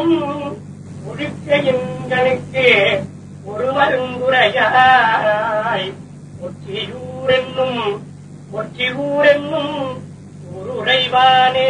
ஒற்றியூரனும் ஒழுக்கையின்களுக்கு ஒரு மருந்துரையாய் ஒற்றியூரென்னும் ஒற்றியூரென்னும் ஒரு உறைவானே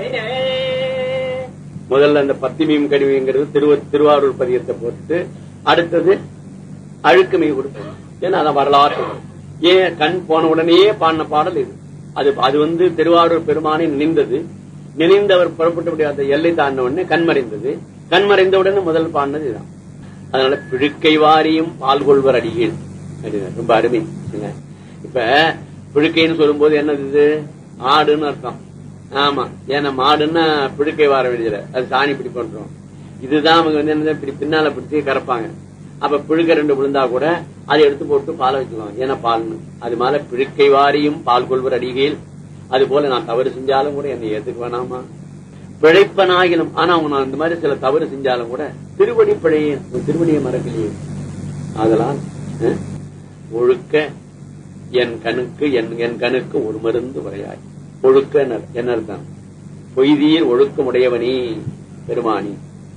முதல்ல அந்த பத்திமியும் கடிமைங்கிறது திருவ திருவாரூர் பதியத்தை போட்டுட்டு அடுத்தது அழுக்குமை கொடுக்கணும் ஏன்னா அதான் வரலாற்று ஏன் கண் போன உடனேயே பாடின பாடல் இது அது அது வந்து திருவாரூர் பெருமானை நினைந்தது நினைந்தவர் புறப்பட்டு அந்த எல்லை தாண்டின உடனே கண்மறைந்தது கண்மறைந்த உடனே முதல் பாடினது இதுதான் அதனால பிழுக்கை வாரியும் பால் கொள்வர் அடிகள் அப்படின்னா ரொம்ப அருமை என்ன? இப்ப பிழுக்கைன்னு சொல்லும்போது என்னது இது ஆடுன்னு அர்த்தம் ஆமா ஏன்னா மாடுன்னா பிழுக்கை வார வேண்டியது அது சாணி பிடி பண்றோம் இதுதான் அவங்க வந்து என்ன இப்படி பின்னால பிடிச்சி கறப்பாங்க அப்ப பிழுக்க ரெண்டு விழுந்தா கூட அதை எடுத்து போட்டு பாலை வச்சுக்கலாம் ஏன்னா பால்னு அது மேல பிழுக்கை வாரியும் பால் கொள்வர் அடிகையில் அது போல நான் தவறு செஞ்சாலும் கூட என்னை ஏத்துக்க வேணாமா பிழைப்பனாகிலும் ஆனா அவங்க நான் இந்த மாதிரி சில தவறு செஞ்சாலும் கூட திருவடி பிழையே திருவடியை மறக்கலையே அதனால் அஹ், ஒழுக்க என் கணுக்கு என் என் கணுக்கு ஒரு மருந்து வரையாய் ஒழுக்க என்ன அர்த்தம் பொய்தீர் ஒழுக்கமுடையவனே பெருமானி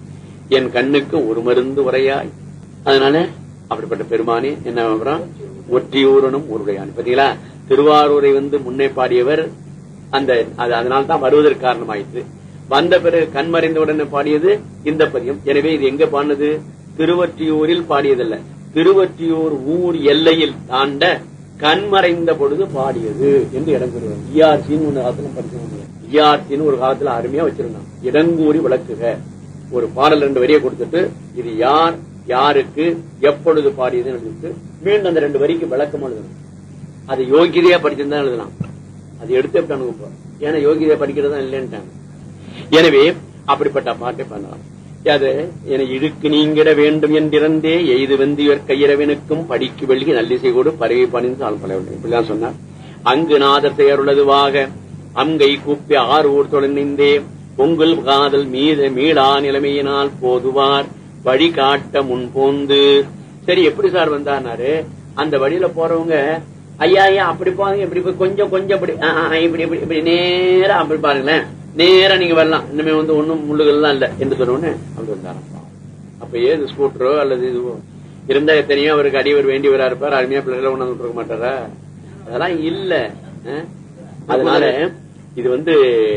என் கண்ணுக்கு ஒரு மருந்து உரையாய் அதனால அப்படிப்பட்ட பெருமானே என்ன விவரம்? ஒற்றியூரனும் ஒருடையான் பாத்தீங்களா திருவாரூரை வந்து முன்னே பாடியவர் அந்த அது அதனால தான் வருவதற்கு காரணமாயிற்று வந்த பிறகு கண்மறைந்த உடனே பாடியது இந்த பதியம் எனவே இது எங்க பாடினது திருவற்றியூரில் பாடியதல்ல திருவற்றியூர் ஊர் எல்லையில் தாண்ட கண்மறைந்த பொழுது பாடியது என்று இடம் கூறுவார் இஆர்சின்னு ஒண்ணு காலத்துல படிச்சு இஆர்சின்னு ஒரு காலத்துல அருமையா வச்சிருந்தான் இடங்கூறி விளக்குக ஒரு பாடல் ரெண்டு வரியை கொடுத்துட்டு இது யார் யாருக்கு எப்பொழுது பாடியதுன்னு எழுதிட்டு மீண்டும் அந்த ரெண்டு வரிக்கு விளக்கம் எழுதணும் அது யோகிதையா படிச்சிருந்தா எழுதலாம் அது எடுத்து எப்படி அனுப்ப ஏன்னா யோகிதையா படிக்கிறதா இல்லைன்ட்டாங்க எனவே அப்படிப்பட்ட பாட்டை பண்ணலாம் அது என இழுக்கு நீங்கிட வேண்டும் என்றிருந்தே எய்து வந்து இவர் கையிறவனுக்கும் படிக்கு வெள்ளி நல்லிசை கொடு பறவை பணிந்து ஆள் பல இப்படிதான் சொன்னார் அங்கு நாதர் பெயருள்ளதுவாக அங்கை கூப்பி ஆறு ஊர் தொடர்ந்தே பொங்கல் காதல் மீத மீளா நிலைமையினால் போதுவார் வழி காட்ட முன் போந்து சரி எப்படி சார் வந்தாருனாரு அந்த வழியில போறவங்க ஐயா ஐயா அப்படி போங்க இப்படி போய் கொஞ்சம் கொஞ்சம் இப்படி ஆ, ஆ, இப்படி இப்படி இப்படி நேரா அப்படி பாருங்களேன் நேரா நீங்க வரலாம் இனிமே வந்து ஒண்ணும் முள்ளுகள்லாம் இல்ல என்று சொன்ன உடனே அப்படி வந்தாராம் அப்ப ஏது ஸ்கூட்டரோ அல்லது இதுவோ இருந்தா எத்தனையோ அவருக்கு அடிவர் வேண்டியவரா இருப்பார் அருமையா பிள்ளைகளை கொண்டாந்து விட்டுருக்க மாட்டாரா அதெல்லாம் இல்ல அஹ்? அதனால இது வந்து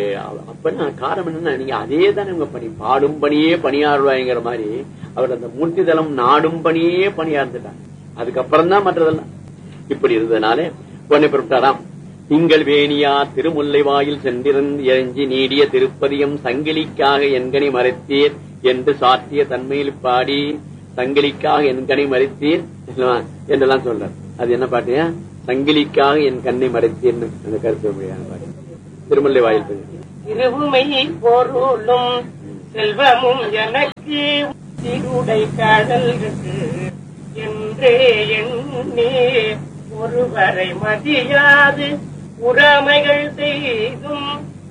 அப்ப காரணம் என்னன்னா நீங்க அதே தானே உங்க பணி பாடும் பணியே பணியாறுவாங்கிற மாதிரி அவர் அந்த மூர்த்தி தலம் நாடும் பணியே பணியார்ந்துட்டாங்க அதுக்கப்புறம் தான் மற்றதெல்லாம் இப்படி இருந்ததுனாலே உடனே புறப்பட்டாராம் திங்கள் வேணியா திருமுல்லை வாயில் சென்றிருந்து எஞ்சி நீடிய திருப்பதியம் சங்கிலிக்காக என்கனை மறைத்தீர் என்று சாத்திய தன்மையில் பாடி சங்கிலிக்காக என்கனை மறைத்தீர் என்றெல்லாம் சொல்றார் அது என்ன பாட்டியா சங்கிலிக்காக என் கண்ணை மறைத்தீர்னு அந்த கருத்து மொழியான பாட்டு திருமுல்லை வாயில் பகுதி. திருவுமை பொருளும் செல்வமும் எனக்கு திருடை கடல்களுக்கு என்றே எண்ணே ஒருவரை மதியாது உறமைகள் செய்தும்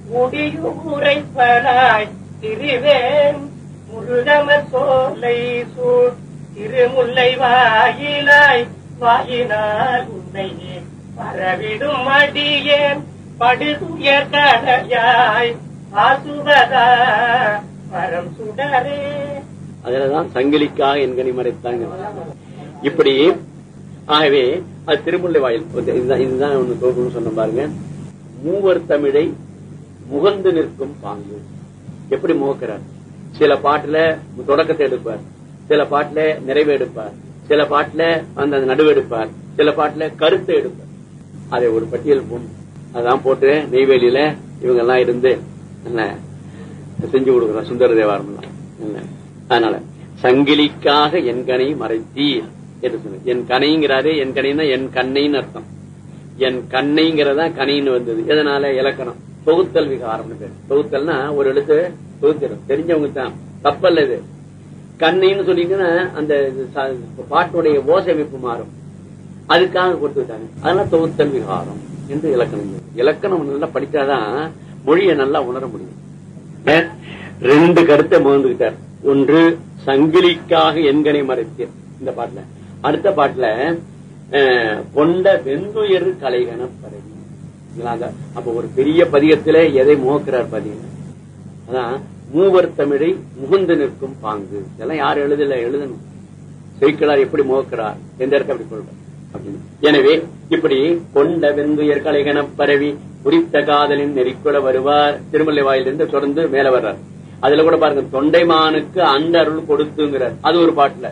முடியுரைப்பலாய் திருவேன் முருகமர் சோலை சூழ் திருமுல்லை வாயிலாய் வாயினால் உன்னை பரவிடும் அடியேன் படுதுயர் கடலையாய் ஆசுவதா பரம் சுடரே அதுலதான் சங்கிலிக்காக என்கனி மறைத்தாங்க இப்படி ஆகவே அது திருமுல்லை வாயில் இதுதான் இதுதான் ஒண்ணு தோக்கணும்னு சொன்ன பாருங்க மூவர் தமிழை முகந்து நிற்கும் பாங்கு எப்படி முகக்கிறார் சில பாட்டுல தொடக்கத்தை எடுப்பார் சில பாட்டுல நிறைவு எடுப்பார் சில பாட்டுல அந்த அந்த நடுவு எடுப்பார் சில பாட்டுல கருத்தை எடுப்பார் அதை ஒரு பட்டியல் போடணும் அதான் போட்டு நெய்வேலியில இவங்க எல்லாம் இருந்து என்ன செஞ்சு கொடுக்குறோம் சுந்தர தேவாரம் எல்லாம். என்ன அதனால சங்கிலிக்காக என் கனை மறைத்தீர் என்று சொன்ன என் கனைங்கிறாரு என் கனைன்னா என் கண்ணைன்னு அர்த்தம் என் கண்ணைங்கிறதா கனின்னு வந்தது எதனால இலக்கணம் தொகுத்தல் விகாரம்னு பேர் தொகுத்தல்னா ஒரு எழுத்து தொகுத்திடும் தெரிஞ்சவங்க தான் தப்பல்ல இது கண்ணைன்னு சொன்னீங்கன்னா அந்த ச- பாட்டுடைய ஓசையமைப்பு மாறும் அதுக்காக கொடுத்து விட்டாங்க அதெல்லாம் தொகுத்தல் விகாரம் என்று இலக்கணம் சொல்லுது. இலக்கணம் நல்லா படிச்சாதான் மொழியை நல்லா உணர முடியும் ஏன்? ரெண்டு கருத்தை முகந்துகிட்டார் ஒன்று சங்கிலிக்காக எண்கனை மறைத்தேன் இந்த பாட்டுல அடுத்த பாட்டுல அஹ், கொண்ட வெந்துயர் கலைகன பரவி இல்லைங்களா? அந்த- அப்ப ஒரு பெரிய பதியத்திலே எதை முகக்கிறார் பாத்தீங்கன்னா அதான் மூவர் தமிழை முகுந்து நிற்கும் பாங்கு இதெல்லாம் யார் எழுதல எழுதணும் செய்கிறார் எப்படி முகக்கிறார் எந்த இடத்துல அப்படி சொல்றார் அப்படின்னு. எனவே இப்படி கொண்ட வெந்துயர் கலைகன பரவி குறித்த காதலின் நெறிக்குட வருவார் திருமலை வாயிலிருந்து தொடர்ந்து மேல வர்றார் அதுல கூட பாருங்க தொண்டைமானுக்கு அந்த அருள் கொடுத்துங்கிறார் அது ஒரு பாட்டுல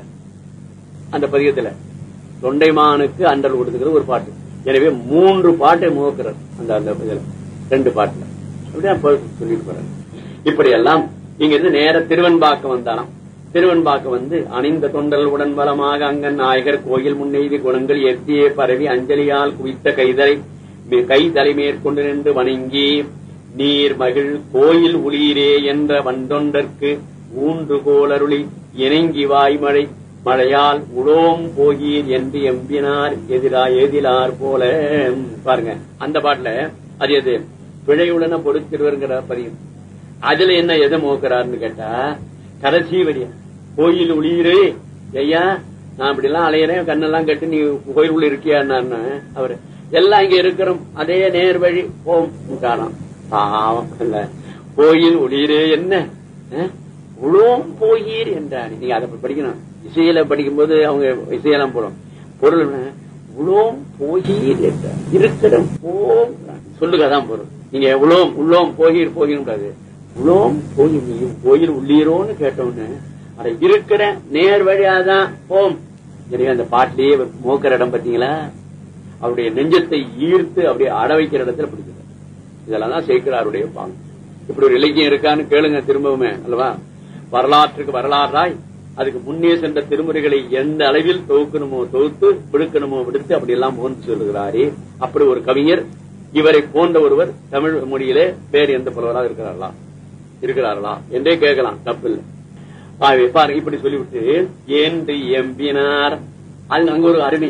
அந்த பதிகத்துல தொண்டைமானுக்கு அண்டல் கொடுத்துக்கிற ஒரு பாட்டு எனவே மூன்று பாட்டை முகக்கிறார் அந்த அந்த இதுல ரெண்டு பாட்டுல அப்படியே சொல்லிட்டு போறாரு இப்படி எல்லாம் இங்க இருந்து நேர திருவன்பாக்கம் வந்தாராம் திருவன்பாக்கம் வந்து அணிந்த தொண்டல் உடன் பலமாக அங்கன் நாயகர் கோயில் முன்னெய்தி குணங்கள் எத்தியே பரவி அஞ்சலியால் குவித்த கைதலை கை தலை மேற்கொண்டு நின்று வணங்கி நீர் மகிழ் கோயில் உளீரே என்ற வந்தொண்டற்கு ஊன்று கோலருளி இணங்கி வாய்மழை மழையால் உளோம் போகீர் என்று எம்பினார் எதிரா எதிலார் போல பாருங்க அந்த பாட்டுல அது எது பிழையுடன பொறுத்திருவருங்கிற பதியம் அதுல என்ன எதை மோக்கிறாருன்னு கேட்டா கடைசி வரியா கோயில் உளியிரு ஐயா நான் இப்படி எல்லாம் அலையிறேன் கண்ணெல்லாம் கட்டி நீ கோயில் உள்ள இருக்கியான்னு அவரு எல்லாம் இங்க இருக்கிறோம் அதே நேர் வழி ஓம் காணோம் பாவம் இல்ல கோயில் ஒளியிரு என்ன அஹ்? உளோம் போயீர் என்றார் நீங்க அதை படிக்கணும் இசையில படிக்கும்போது அவங்க இசையெல்லாம் போடும் பொருள் என்ன? உளோம் போகீர் என்றார் இருக்கிறோம் போம் சொல்லுகதான் பொருள் நீங்க உளோம் உள்ளோம் போகீர் போகீர் கூடாது உளோம் போகீர் நீ கோயில் உள்ளீரோன்னு கேட்டோன்னு அட இருக்கிற நேர் வழியாதான் போம் எனவே அந்த பாட்டிலேயே மோக்கிற இடம் பாத்தீங்களா அவருடைய நெஞ்சத்தை ஈர்த்து அப்படியே அட வைக்கிற இடத்துல பிடிக்கிறார் இதெல்லாம் தான் சேர்க்கிறாருடைய பாங்கு இப்படி ஒரு இலக்கியம் இருக்கான்னு கேளுங்க திரும்பவுமே அல்லவா வரலாற்றுக்கு வரலாறாய் அதுக்கு முன்னே சென்ற திருமுறைகளை எந்த அளவில் தொகுக்கணுமோ தொகுத்து விடுக்கணுமோ விடுத்து அப்படி எல்லாம் போன்று சொல்லுகிறாரே அப்படி ஒரு கவிஞர் இவரை போன்ற ஒருவர் தமிழ் மொழியிலே வேறு எந்த புலவராக இருக்கிறார்களா இருக்கிறார்களா என்றே கேட்கலாம் தப்பில்லை ஆகவே பாருங்க இப்படி சொல்லிவிட்டு என்று எம்பினார் அது அங்க ஒரு அருமை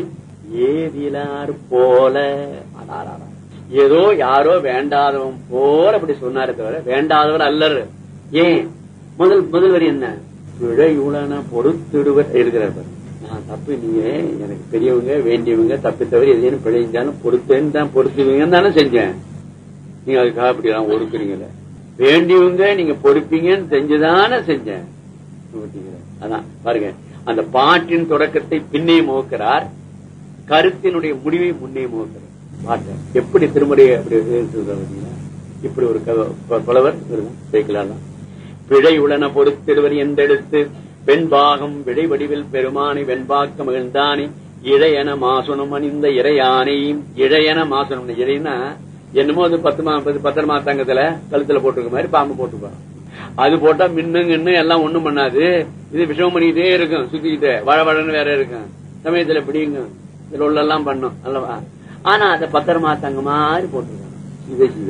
ஏதிலார் போல அடாராடா. ஏதோ யாரோ வேண்டாதவன் போல அப்படி சொன்னாரே தவிர வேண்டாதவர் அல்லர் ஏன் முதல் முதல் வரி என்ன பிழையுளன பொறுத்திடுவர் இருக்கிறார் பாரு. நான் தப்பு நீங்க எனக்கு பெரியவங்க வேண்டியவங்க தப்பி தவிர எதையும் பிழைஞ்சாலும் பொறுத்தேன்னு தான் பொறுத்துவீங்கன்னு தானே செஞ்சேன் நீங்க அதுக்காக அப்படி எல்லாம் ஒடுக்குறீங்களே வேண்டியவங்க நீங்க பொறுப்பீங்கன்னு செஞ்சுதானே செஞ்சேன் ஊட்டிக்கிறார். அதான் பாருங்க அந்த பாட்டின் தொடக்கத்தை பின்னே முகக்கிறார் கருத்தினுடைய முடிவை முன்னே முகக்கிறார் பாட்டு எப்படி திருமுறையை அப்படி எழுதுகிறார் பாத்தீங்களா? இப்படி ஒரு க- ப- புலவர் சேர்க்கலாம் பிழை உளன பொறுத்திடுவர் எந்தெடுத்து வெண்பாகம் விடை வடிவில் பெருமானை வெண்பாக்க மகிழ்ந்தானே இழையன மாசுனம் அணிந்த இறையானை இழையன மாசுனம் இறைனா என்னமோ அது பத்து மா பத்து- பத்தரை மாத்தாங்கத்துல கழுத்துல போட்டிருக்க மாதிரி பாம்பு போட்டுப்பான் அது போட்டா மின்னுங்க இன்னும் எல்லாம் ஒண்ணும் பண்ணாது இது விஷம் பண்ணிக்கிட்டே இருக்கும் சுத்திக்கிட்டு வழ வழன்னு வேற இருக்கும் சமயத்துல பிடிங்க இதுல உள்ளெல்லாம் பண்ணும் அல்லவா ஆனா அதை பத்திரமா தங்க மாதிரி போட்டிருக்காங்க சிவ சிவ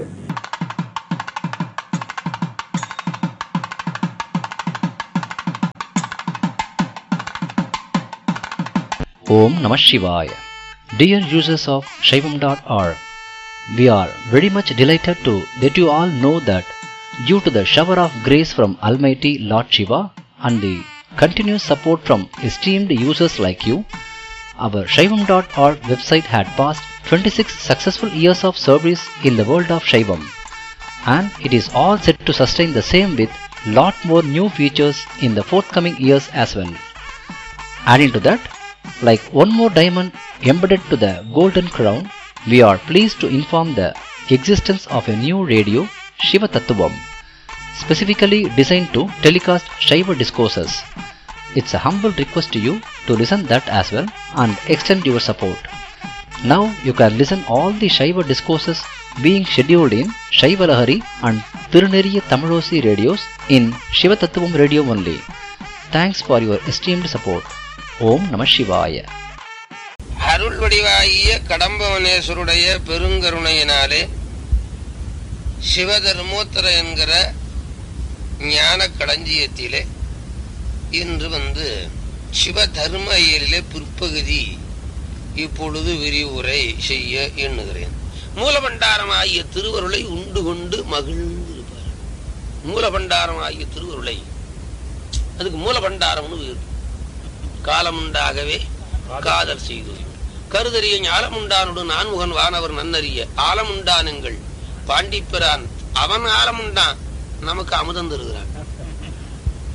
Om Namah Shivaya. Dear users of Shaivam.org, we are very much delighted to let you all know that due to the shower of grace from Almighty Lord Shiva and the continuous support from esteemed users like you, our Shaivam.org website had passed 26 successful years of service in the world of Shaivam and it is all set to sustain the same with lot more new features in the forthcoming years as well. Adding to that, like one more diamond embedded to the golden crown, we are pleased to inform the existence of a new radio, Shiva Tattvam, specifically designed to telecast Shiva discourses. It's a humble request to you to listen that as well and extend your support. Now you can listen all the Shiva discourses being scheduled in Shiva Lahari and Tiruneriya Tamilosi radios in Shiva Tattvam radio only. Thanks for your esteemed support. ஓம் நம சிவாய அருள் வடிவாகிய கடம்பவனேஸ்வருடைய பெருங்கருணையினாலே சிவதர்மோத்தர என்கிற ஞான களஞ்சியத்திலே இன்று வந்து சிவதர்ம இயலிலே பிற்பகுதி இப்பொழுது விரிவுரை செய்ய எண்ணுகிறேன் மூலபண்டாரமாகிய திருவருளை உண்டு கொண்டு மகிழ்ந்திருப்பார் மூலபண்டாரமாகிய திருவருளை அதுக்கு மூலபண்டாரம்னு பேரு. காலமுண்டாகவே காதல் செய்து கருதறிய ஞாலமுண்டானோடு நான்முகன் வானவர் நன்னறிய ஆலமுண்டானுங்கள் பாண்டிப்பிரான் அவன் ஆலமுண்டான் நமக்கு அமுதம் தருகிறான்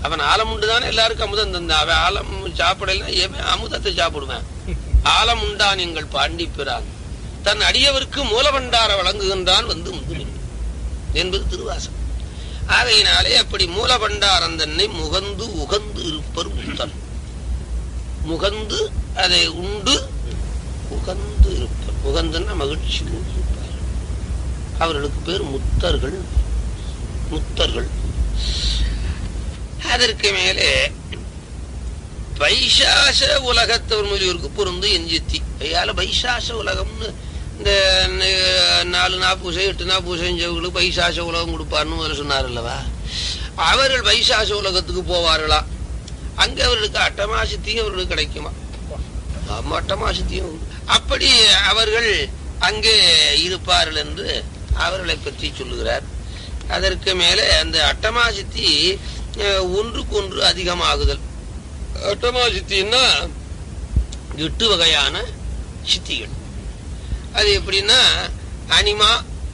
அவன் ஆலம் தானே எல்லாருக்கும் அமுதம் தந்தான் அவன் ஆலம் சாப்பிடல எவன் அமுதத்தை சாப்பிடுவேன் ஆலம் உண்டான் எங்கள் பாண்டி பிறான் தன் அடியவருக்கு மூலபண்டார வழங்குகின்றான் வந்து முந்து என்பது திருவாசம் ஆகையினாலே அப்படி மூலபண்டாரன் தன்னை முகந்து உகந்து இருப்பர் முத்தன் முகந்து அதை உண்டு உகந்து இருப்பர் உகந்துன்னா மகிழ்ச்சி இருப்பார் அவர்களுக்கு பேர் முத்தர்கள் முத்தர்கள் அதற்கு மேலே பைசாச உலகத்தவர் முதலியோருக்கு பொருந்து எஞ்சித்தி ஐயால பைசாச உலகம்னு இந்த ந- நாலு நா பூசை எட்டு நா பூசை செஞ்சவங்களுக்கு பைசாச உலகம் கொடுப்பார்னு முதல்ல சொன்னார் அல்லவா அவர்கள் பைசாச உலகத்துக்கு போவார்களா அங்க அவர்களுக்கு அட்டமாசித்தியும் அவர்களுக்கு கிடைக்குமா ஆமா, அட்டமாசித்தியும் உண்டு. அப்படி அவர்கள் அங்கே இருப்பார்கள் என்று அவர்களை பற்றி சொல்லுகிறார் அதற்கு மேலே அந்த அட்டமாசித்தி அஹ், ஒன்றுக்கு ஒன்று அதிகமாகுதல் அட்டமாசித்தின்னா எட்டு வகையான சித்திகள் அது எப்படின்னா அனிமா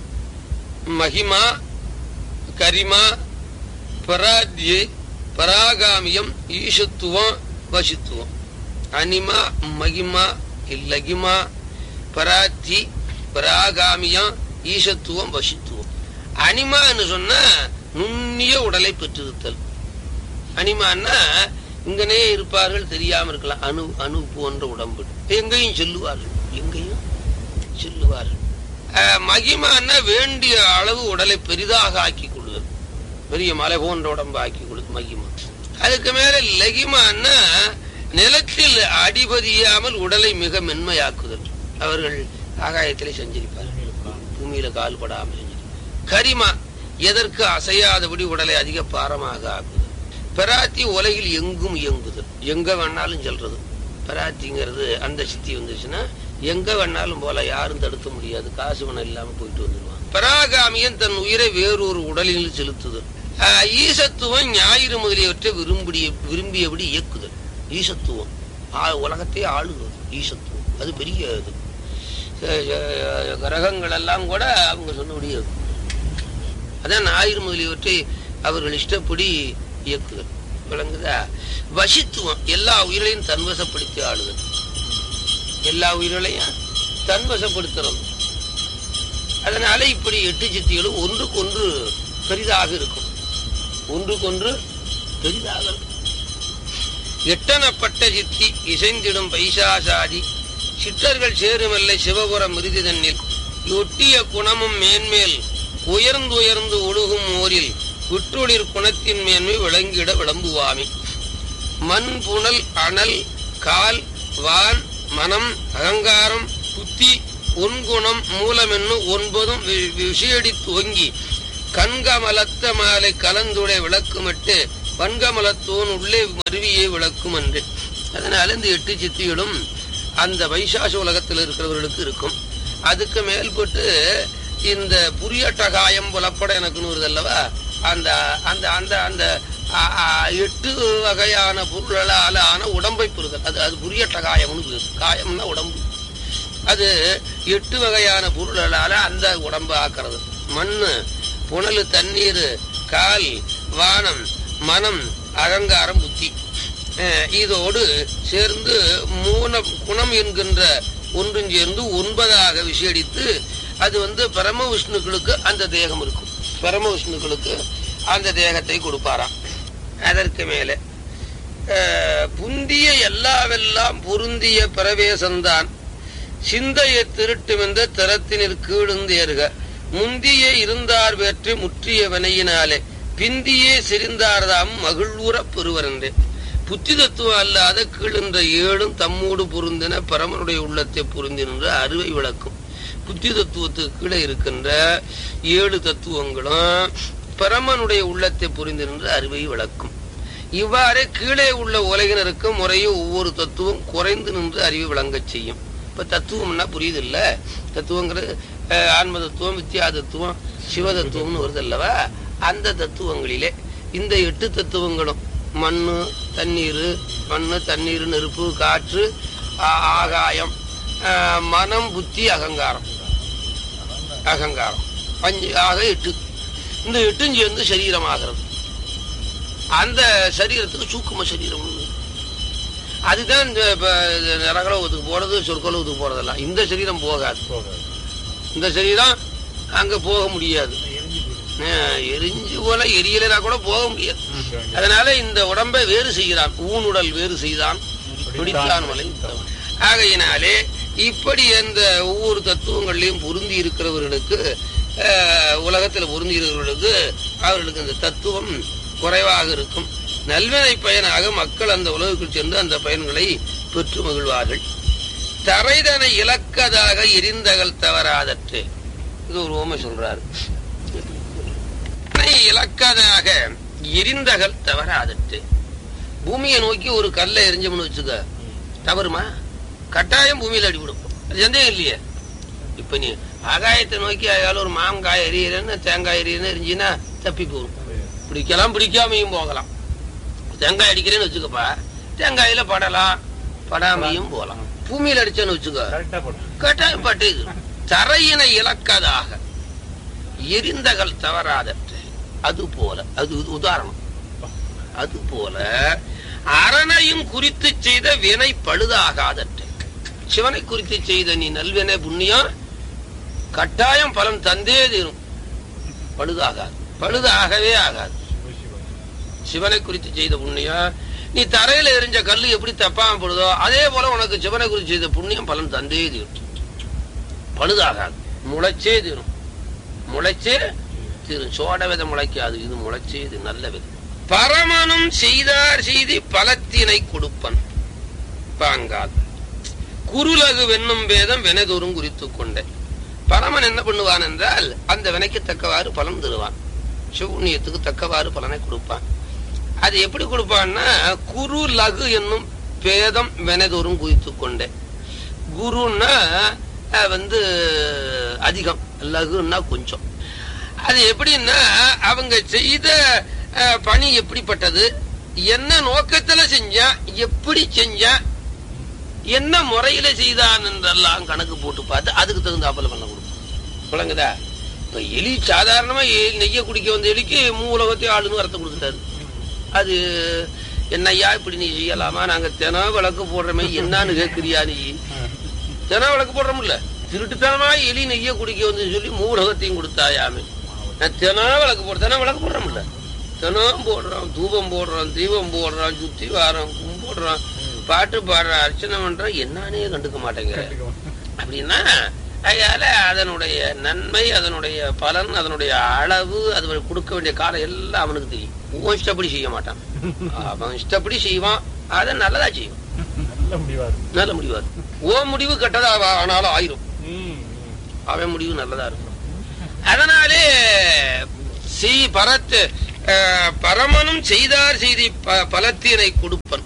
மகிமா கரிமா பராத்யை பராகாமியம் ஈஷத்துவம் வசித்துவம் அனிமா மகிமா லகிமா பராத்தி பராகாமியம் ஈசத்துவம் வசித்துவம் அனிமான்னு சொன்னா நுண்ணிய உடலை பெற்றிருத்தல் அனிமான்னா இங்கனே இருப்பார்கள் தெரியாம இருக்கலாம் அணு அணு போன்ற உடம்பு எங்கேயும் செல்லுவார்கள் எங்கேயும் செல்லுவார்கள் அஹ், மகிமான்னா வேண்டிய அளவு உடலை பெரிதாக ஆக்கி கொள்ளுதல் பெரிய மலை போன்ற உடம்பு ஆக்கி கொள்ளுது மகிமா அதுக்கு மேல லகிமான்னா நிலத்தில் அடிபதியாமல் உடலை மிக மென்மையாக்குதல் அவர்கள் ஆகாயத்திலே சஞ்சரிப்பார்கள் பூமியில கால் படாமல் சஞ்சரிப்பார்கள். கரிமா எதற்கு அசையாதபடி உடலை அதிக பாரமாக ஆக்குதல் பெராத்தி உலகில் எங்கும் இயங்குதல் எங்க வேணாலும் செல்றது பெராத்திங்கிறது அந்த சித்தி வந்துச்சுன்னா எங்க வேணாலும் போல யாரும் தடுக்க முடியாது காசு பணம் இல்லாம போயிட்டு வந்துடுவான் பராகாமியன் தன் உயிரை வேறொரு உடலில் செலுத்துதல் ஆஹ், ஈசத்துவம் ஞாயிறு முதலியவற்றை விரும்பிய விரும்பியபடி இயக்குதல் ஈசத்துவம் ஆ- உலகத்தை ஆளுவது ஈசத்துவம் அது பெரிய இது அஹ், அஹ், கிரகங்கள் எல்லாம் கூட அவங்க சொன்னபடி இருக்கும். அதான் ஞாயிறு முதலியவற்றை அவர்கள் இஷ்டப்படி இயக்குதல் விளங்குதா வசித்துவம் எல்லா உயிர்களையும் தன்வசப்படுத்தி ஆளுதல் எல்லா உயிர்களையும் தன்வசப்படுத்துறது அதனால இப்படி எட்டு சித்திகளும் ஒன்றுக்கொன்று பெரிதாக இருக்கும் ஒன்றுக்கொன்று பெரிதாக இருக்கும் எட்டனப்பட்ட சித்தி இசைந்திடும் பைசாசாதி சித்தர்கள் சேருமல்லை சிவபுரம் மிருதி தன்னில் ஒட்டிய குணமும் மேன்மேல் உயர்ந்து உயர்ந்து ஒழுகும் ஓரில் விற்றொளிர் குணத்தின் மேன்மை விளங்கிட விளம்புவாமி மண் புனல் அனல் கால் வான் மனம் அகங்காரம் புத்தி ஒன்குணம் மூலமென்னு ஒன்பதும் வி- விஷயடி துவங்கி கண்கமலத்த மாலை கலந்துடை விளக்குமிட்டு வன்கமலத்தோன் உள்ளே மருவியே விளக்கும் என்று அதனால இந்த எட்டு சித்திகளும் அந்த வைசாச உலகத்தில் இருக்கிறவர்களுக்கு இருக்கும் அதுக்கு மேல்பட்டு இந்த புரியட்டகாயம் புலப்பட எனக்குன்னு வருது அல்லவா அந்த அந்த அந்த அந்த ஆ, ஆ, எட்டு வகையான பொருளால ஆன உடம்பை பெறுதல் அது அது புரியட்டகாயம்னு பேரு. காயம்னா உடம்பு அது எட்டு வகையான பொருளால அந்த உடம்பு ஆக்குறது மண்ணு புனல் தண்ணீர் கால் வானம் மனம் அகங்காரம் புத்தி அஹ் இதோடு சேர்ந்து மூன குணம் என்கின்ற ஒன்றும் சேர்ந்து ஒன்பதாக விசேடித்து அது வந்து பரம விஷ்ணுக்களுக்கு அந்த தேகம் இருக்கும் பரம விஷ்ணுக்களுக்கு அந்த தேகத்தை கொடுப்பாராம் அதற்கு மேலே அஹ், புந்திய எல்லாவெல்லாம் பொருந்திய பிரவேசந்தான் சிந்தையை திருட்டுமென்ற திறத்தினிற் கீழுந்தேறுக முந்திய இருந்தார் வேற்று முற்றிய வினையினாலே பிந்தியே சிரிந்தார்தாம் மகிழ்வுறப் பெறுவரன்றே புத்தி தத்துவம் அல்லாத கீழென்ற ஏழும் தம்மோடு பொருந்தின பரமனுடைய உள்ளத்தை பொருந்தின அறுவை விளக்கும் புத்தி தத்துவத்துக்கு கீழே இருக்கின்ற ஏழு தத்துவங்களும் பரமனுடைய உள்ளத்தை புரிந்திருந்த அறுவை விளக்கும் இவ்வாறே கீழே உள்ள உலகினருக்கு முறையே ஒவ்வொரு தத்துவம் குறைந்து நின்று அறிவை விளங்கச் செய்யும் இப்ப தத்துவம்னா புரியுது இல்ல தத்துவங்கிறது அஹ், ஆன்ம தத்துவம் வித்யா தத்துவம் சிவ தத்துவம்னு வருது அல்லவா அந்த தத்துவங்களிலே இந்த எட்டு தத்துவங்களும் மண்ணு தண்ணீர் மண்ணு தண்ணீர் நெருப்பு காற்று ஆ- ஆகாயம் ஆஹ், மனம் புத்தி அகங்காரம் அகங்காரம் அஞ்சு ஆக எட்டு இந்த எட்டும் சேர்ந்து சரீரமாகிறது அந்த சரீரத்துக்கு சூக்கும சரீரம் அதுதான் இந்த இப்ப நரகலோகத்துக்கு போறது சொற்கலோகத்துக்கு போறதெல்லாம் இந்த சரீரம் போகாது இந்த சரீரம் அங்க போக முடியாது அஹ் எரிஞ்சு போல எரியலனா கூட போக முடியாது அதனால இந்த உடம்பை வேறு செய்கிறான் ஊனுடல் வேறு செய்தான் பிடித்தான் மலை ஆகையினாலே இப்படி அந்த ஒவ்வொரு தத்துவங்களையும் பொருந்தி இருக்கிறவர்களுக்கு அஹ், உலகத்தில் பொருந்தி இருக்கிறவர்களுக்கு அவர்களுக்கு அந்த தத்துவம் குறைவாக இருக்கும் நல்வினை பயனாக மக்கள் அந்த உலகுக்குள் சென்று அந்த பயன்களை பெற்று மகிழ்வார்கள் தரைதனை இலக்கதாக எரிந்தகல் தவறாதற்று இது ஒரு ஓமை சொல்றாரு தன்னை இலக்கதாக எரிந்தகல் தவறாதற்று பூமியை நோக்கி ஒரு கல்லை எரிஞ்சோம்னு வச்சுக்க தவறுமா கட்டாயம் பூமியில அடிவிடும் அது சந்தேகம் இல்லையே இப்ப நீ ஆகாயத்தை நோக்கி அதால ஒரு மாங்காய் எரியறன்னு தேங்காய் எரியறன்னு எரிஞ்சினா தப்பி போகும் பிடிக்கலாம் பிடிக்காமையும் போகலாம் தேங்காய் அடிக்கிறேன்னு வச்சுக்கப்பா தேங்காயில படலாம் படாமையும் போகலாம் பூமியில அடிச்சேன்னு வச்சுக்க கட்டாயம் பட்டு தரையினை இழக்காதாக எரிந்தகள் தவறாதற்று அது போல அது உ- உதாரணம் அது போல அரணையும் குறித்து செய்த வினை பழுதாகாதற்று சிவனை குறித்து செய்த நீ நல்வினை புண்ணியம் கட்டாயம் பலன் தந்தே தீரும் பழுதாகாது பழுதாகவே ஆகாது சிவனை குறித்து செய்த புண்ணியம் நீ தரையில எரிஞ்ச கல்லு எப்படி தப்பாம போடுதோ அதே போல உனக்கு சிவனை குறித்து செய்த புண்ணியம் பலன் தந்தே தீரும் பழுதாகாது முளைச்சே தீரும் முளைச்சே தீரும் சோட விதை முளைக்காது இது முளைச்சே இது நல்ல விதை பரமனும் செய்தார் செய்தி பலத்தினை கொடுப்பன் பாங்கால் குருலகு வெண்ணும் வேதம் வினைதோறும் குறித்துக் கொண்டேன் பரமன் என்ன பண்ணுவான் என்றால் அந்த வினைக்கு தக்கவாறு பலன் தருவான் சிவபுண்ணியத்துக்கு தக்கவாறு பலனை கொடுப்பான் அது எப்படி கொடுப்பான்னா குரு லகு என்னும் பேதம் வினைதோறும் குறித்துக் கொண்டேன் குருன்னா அஹ், வந்து அதிகம் லகுன்னா கொஞ்சம் அது எப்படின்னா அவங்க செய்த அஹ், பணி எப்படிப்பட்டது என்ன நோக்கத்துல செஞ்சா எப்படி செஞ்சா என்ன முறையில செய்தான் என்றெல்லாம் கணக்கு போட்டு பார்த்து அதுக்கு தகுந்தாப்புல பண்ண கொடுக்கும் விளங்குதா இப்ப எலி சாதாரணமா எ- நெய்ய குடிக்க வந்த எலிக்கு மூலகத்தையும் ஆளுன்னு வரத்தை கொடுத்துட்டாரு அது என்னய்யா இப்படி நீ செய்யலாமா நாங்க தினம் விளக்கு போடுறமே என்னன்னு கேக்குறியா நீ தினம் விளக்கு போடுறோம்ல திருட்டுத்தனமா எலி நெய்ய குடிக்க வந்து சொல்லி மூலகத்தையும் கொடுத்தாயாமே நான் தினம் விளக்கு போடுறேன் தினம் விளக்கு போடுறோம்ல தினம் போடுறோம் தூபம் போடுறோம் தீபம் போடுறோம் சுத்தி வாரம் கும் போடுறோம் பாட்டு பாடுறோம் அர்ச்சனை பண்றோம் என்னன்னே கண்டுக்க மாட்டேங்கிற அப்படின்னா அதனால அதனுடைய நன்மை அதனுடைய பலன் அதனுடைய அளவு அது கொடுக்க வேண்டிய காலம் எல்லாம் அவனுக்கு தெரியும் உன் இஷ்டப்படி செய்ய மாட்டான் அவன் இஷ்டப்படி செய்வான் அதை நல்லதா செய்வான் நல்ல முடிவா இருக்கும் ஓ முடிவு கெட்டதா ஆனாலும் ஆயிரும் அவன் முடிவு நல்லதா இருக்கும் அதனாலே செய் பரத்து அஹ், பரமனும் செய்தார் செய்தி ப- பலத்தினை கொடுப்பன்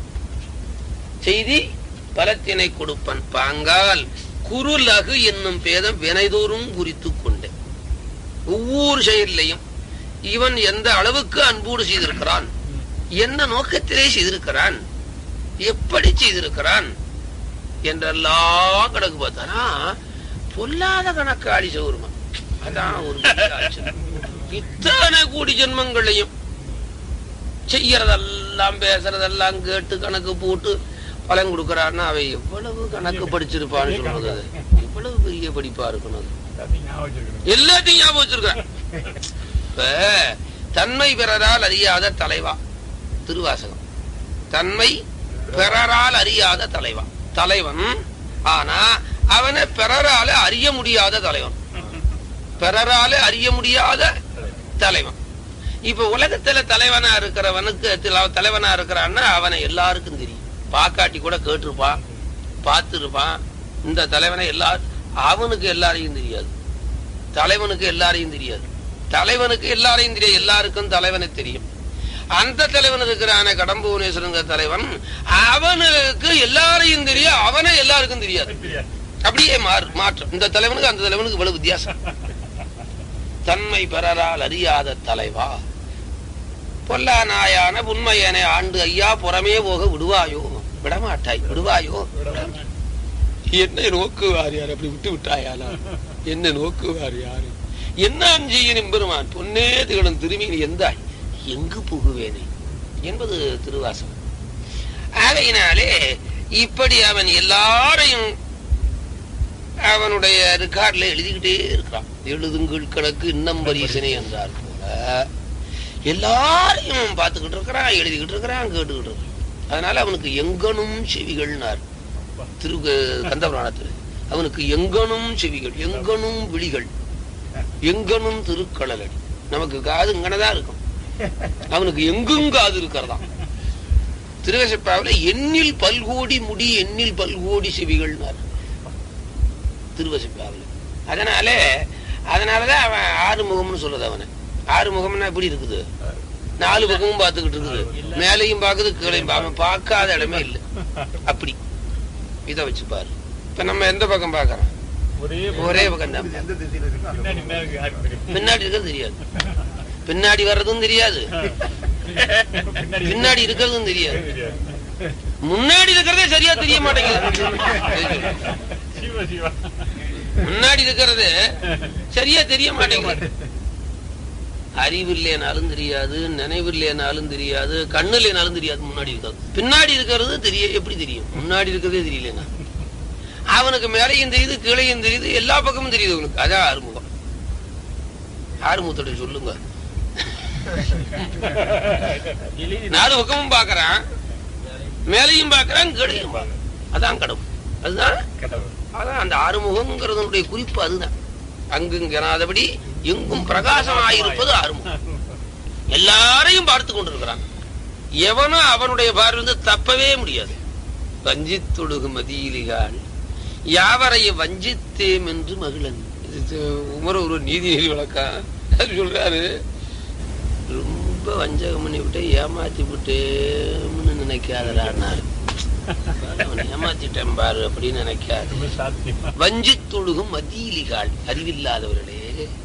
செய்தி பலத்தினை கொடுப்பன் பாங்கால் குருலகு என்னும் பேதம் வினைதோறும் குறித்துக் கொண்டேன் ஒவ்வொரு செயலையும் இவன் எந்த அளவுக்கு அன்போடு செய்திருக்கிறான் என்ன நோக்கத்திலே செய்திருக்கிறான் எப்படி செய்திருக்கிறான் என்றெல்லாம் கணக்கு பார்த்தானா பொல்லாத கணக்காளி சௌர்மா அதான் ஒரு பெரிய ஆச்சரியம். இத்தனை கோடி ஜென்மங்களையும் செய்யறதெல்லாம் பேசுறதெல்லாம் கேட்டு கணக்கு போட்டு பலன் கொடுக்கறான்னா அவன் எவ்வளவு கணக்கு படிச்சிருப்பான்னு சொல்றது அது. எவ்வளவு பெரிய படிப்பா இருக்கணும் அது. எல்லாத்தையும் ஞாபகம் வச்சிருக்கான் இப்ப தன்மை பிறரால் அறியாத தலைவா திருவாசகம் தன்மை பிறரால் அறியாத தலைவா தலைவன் ஆனா அவனை பிறரால அறிய முடியாத தலைவன் பிறரால அறிய முடியாத தலைவன் இப்ப உலகத்துல தலைவனா இருக்கிறவனுக்கு தில- தலைவனா இருக்கிறான்னா அவனை எல்லாருக்கும் தெரியும் பாக்காட்டி கூட கேட்டிருப்பான் பார்த்திருப்பான் இந்த தலைவனை எல்லா அவனுக்கு எல்லாரையும் தெரியாது தலைவனுக்கு எல்லாரையும் தெரியாது தலைவனுக்கு எல்லாரையும் தெரியாது எல்லாருக்கும் தலைவனை தெரியும் அந்த தலைவன் இருக்கிறான கடம்புவனேஸ்வரங்க தலைவன் அவனுக்கு எல்லாரையும் தெரியும் அவனை எல்லாருக்கும் தெரியாது அப்படியே மாறு மாற்றம் இந்த தலைவனுக்கு அந்த தலைவனுக்கு இவ்வளவு வித்தியாசம் தன்மை பெறரால் அறியாத தலைவா பொல்லா நாயான புன்மையனை ஆண்டு ஐயா புறமே போக விடுவாயோ விடமாட்டாய் விடுவாயோ என்ன நோக்குவார் யார் அப்படி விட்டு விட்டாயாலா என்ன நோக்குவார் யாரு என்ன செய்யணும் பெருமான் பொன்னே திகழும் திரும்பி நீ எந்தாய் எங்கு புகுவேனே என்பது திருவாசகம் ஆகையினாலே இப்படி அவன் எல்லாரையும் அவனுடைய ரெக்கார்ட்ல எழுதிக்கிட்டே இருக்கிறான் எழுதுங்கள் கணக்கு இன்னம் பரிசனை என்றார் போல எல்லாரையும் பார்த்துக்கிட்டு இருக்கிறான் எழுதிக்கிட்டு இருக்கிறான் கேட்டுக்கிட்டு இருக்கிறான் அதனால அவனுக்கு எங்கனும் செவிகள்னார் திரு கந்தபுராணத்தில் அவனுக்கு எங்கனும் செவிகள் எங்கனும் விழிகள் எங்கனும் திருக்களலடி நமக்கு காது இங்கனதான் இருக்கும் அவனுக்கு எங்கும் காது இருக்கிறதாம் திருவசப்பாவில் எண்ணில் பல்கோடி முடி எண்ணில் பல்கோடி செவிகள்னார் திருவசப்பாவில் அதனால அதனாலதான் அவன் ஆறு முகம்னு சொல்றது அவனை ஆறு முகம்னா எப்படி இருக்குது நாலு பக்கமும் பார்த்துக்கிட்டு இருக்குது மேலையும் பார்க்குது கீழையும் பா- அவன் பார்க்காத இடமே இல்லை அப்படி இதை வச்சு பாரு இப்ப நம்ம எந்த பக்கம் பார்க்கறோம் ஒரே ஒரே பக்கம் தான் எந்த திசையில இருக்கோ அந்த பின்னாடி மேற்கு யாருக்கு தெரியும்? பின்னாடி இருக்கிறது தெரியாது பின்னாடி வர்றதும் தெரியாது பின்னாடி இருக்கிறதும் தெரியாது தெரியாது. முன்னாடி இருக்கிறதே சரியா தெரிய மாட்டேங்குது சிவா, சிவா. முன்னாடி இருக்கிறது சரியா தெரிய மாட்டேங்குது அறிவு இல்லைனாலும் தெரியாது நினைவு இல்லைனாலும் தெரியாது கண்ணு இல்லைனாலும் தெரியாது முன்னாடி இருக்கிறது பின்னாடி இருக்கிறது தெரிய எப்படி தெரியும் முன்னாடி இருக்கிறதே தெரியலனா அவனுக்கு மேலையும் தெரியுது கீழையும் தெரியுது எல்லா பக்கமும் தெரியுது அவனுக்கு அதான் ஆறுமுகம் ஆறுமுகத்தோட சொல்லுங்க நாலு பக்கமும் பாக்குறான் மேலையும் பாக்குறான் கீழையும் பார்க்கறான். அதான் கடவுள் அதுதான் கடவுள். அதான் அந்த ஆறுமுகங்கிறதனுடைய குறிப்பு அதுதான் அங்குங்கிறாதபடி எங்கும் பிரகாசமாயிருப்பது ஆறுமுகம் எல்லாரையும் பார்த்து கொண்டிருக்கிறான் எவனும் அவனுடைய பார்வை வந்து தப்பவே முடியாது வஞ்சித்தொடுகு மதியிலிகாள் யாவரைய வஞ்சித்தேம் என்று மகிழன் இது உமர ஒரு நீதி நெறி வழக்கம் அது சொல்றாரு ரொம்ப வஞ்சகம் பண்ணி விட்டு ஏமாத்தி விட்டேன்னு நினைக்காதடான்னாரு அவனை ஏமாத்திட்டேன் பாரு அப்படின்னு நினைக்காது ரொம்ப சாத்தியமா. வஞ்சித்தொழுகும் மதியிலிகாள் அறிவில்லாதவர்களே